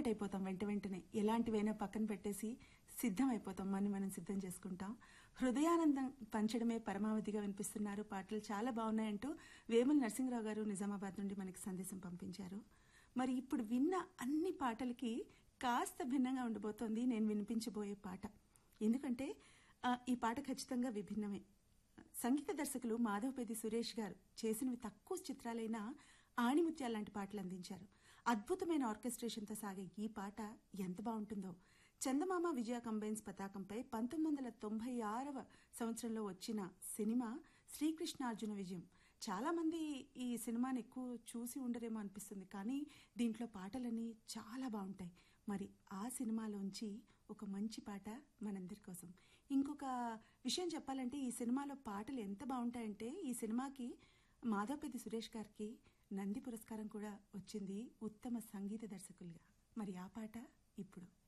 alert అయిపోతాం వెంట వెంటనే ఎలాంటివైనా పక్కన పెట్టేసి సిద్ధం అయిపోతాం మనం మనం సిద్ధం చేసుకుంటాం హృదయానందం పంచడమే పరమావధిగా వినిపిస్తున్నారు పాటలు చాలా బాగున్నాయంటూ వేముల నరసింహరావు గారు నిజామాబాద్ నుండి మనకి సందేశం పంపించారు మరి ఇప్పుడు విన్న అన్ని పాటలకి కాస్త భిన్నంగా ఉండబోతోంది నేను వినిపించబోయే పాట ఎందుకంటే ఆ, ఈ పాట ఖచ్చితంగా విభిన్నమే సంగీత దర్శకులు మాధవపేది సురేష్ గారు చేసినవి తక్కువ చిత్రాలైన ఆణిముత్యాల లాంటి పాటలు అందించారు అద్భుతమైన ఆర్కెస్ట్రేషన్తో సాగే ఈ పాట ఎంత బాగుంటుందో చందమామ విజయ కంబైన్స్ పతాకంపై పంతొమ్మిది వందల తొంభై ఆరవ సంవత్సరంలో వచ్చిన సినిమా శ్రీకృష్ణార్జున విజయం చాలా మంది ఈ సినిమాని ఎక్కువ చూసి ఉండరేమో అనిపిస్తుంది కానీ దీంట్లో పాటలన్నీ చాలా బాగుంటాయి మరి ఆ సినిమాలోంచి ఒక మంచి పాట మనందరి కోసం ఇంకొక విషయం చెప్పాలంటే ఈ సినిమాలో పాటలు ఎంత బాగుంటాయంటే ఈ సినిమాకి మాధవపతి సురేష్ గారికి నంది పురస్కారం కూడా వచ్చింది ఉత్తమ సంగీత దర్శకులుగా మరి ఆ పాట ఇప్పుడు